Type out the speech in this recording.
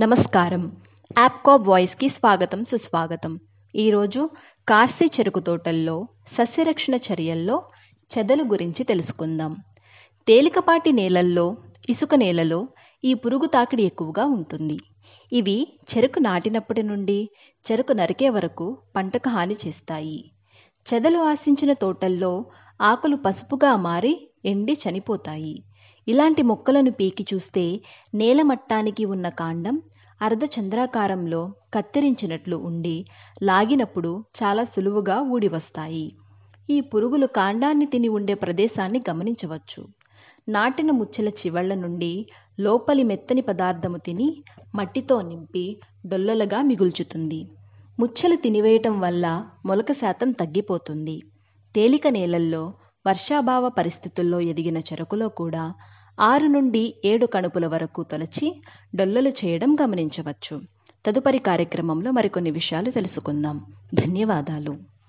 నమస్కారం యాప్కాబ్ వాయిస్కి స్వాగతం సుస్వాగతం ఈరోజు కార్సీ చెరుకు తోటల్లో సస్యరక్షణ చర్యల్లో చెదలు గురించి తెలుసుకుందాం తేలికపాటి నేలల్లో ఇసుక నేలలో ఈ పురుగు తాకిడి ఎక్కువగా ఉంటుంది ఇవి చెరుకు నాటినప్పటి నుండి చెరుకు నరికే వరకు పంటకు హాని చేస్తాయి చెదలు ఆశించిన తోటల్లో ఆకులు పసుపుగా మారి ఎండి చనిపోతాయి ఇలాంటి మొక్కలను పీకి చూస్తే నేల మట్టానికి ఉన్న కాండం అర్ధ చంద్రాకారంలో కత్తిరించినట్లు ఉండి లాగినప్పుడు చాలా సులువుగా ఊడి వస్తాయి ఈ పురుగులు కాండాన్ని తిని ఉండే ప్రదేశాన్ని గమనించవచ్చు నాటిన ముచ్చెల చివళ్ల నుండి లోపలి మెత్తని పదార్థము తిని మట్టితో నింపి డొల్లలుగా మిగుల్చుతుంది ముచ్చెలు తినివేయటం వల్ల మొలక శాతం తగ్గిపోతుంది తేలిక నేలల్లో వర్షాభావ పరిస్థితుల్లో ఎదిగిన చెరుకులో కూడా ఆరు నుండి ఏడు కణుపుల వరకు తొలచి డొల్లలు చేయడం గమనించవచ్చు తదుపరి కార్యక్రమంలో మరికొన్ని విషయాలు తెలుసుకుందాం ధన్యవాదాలు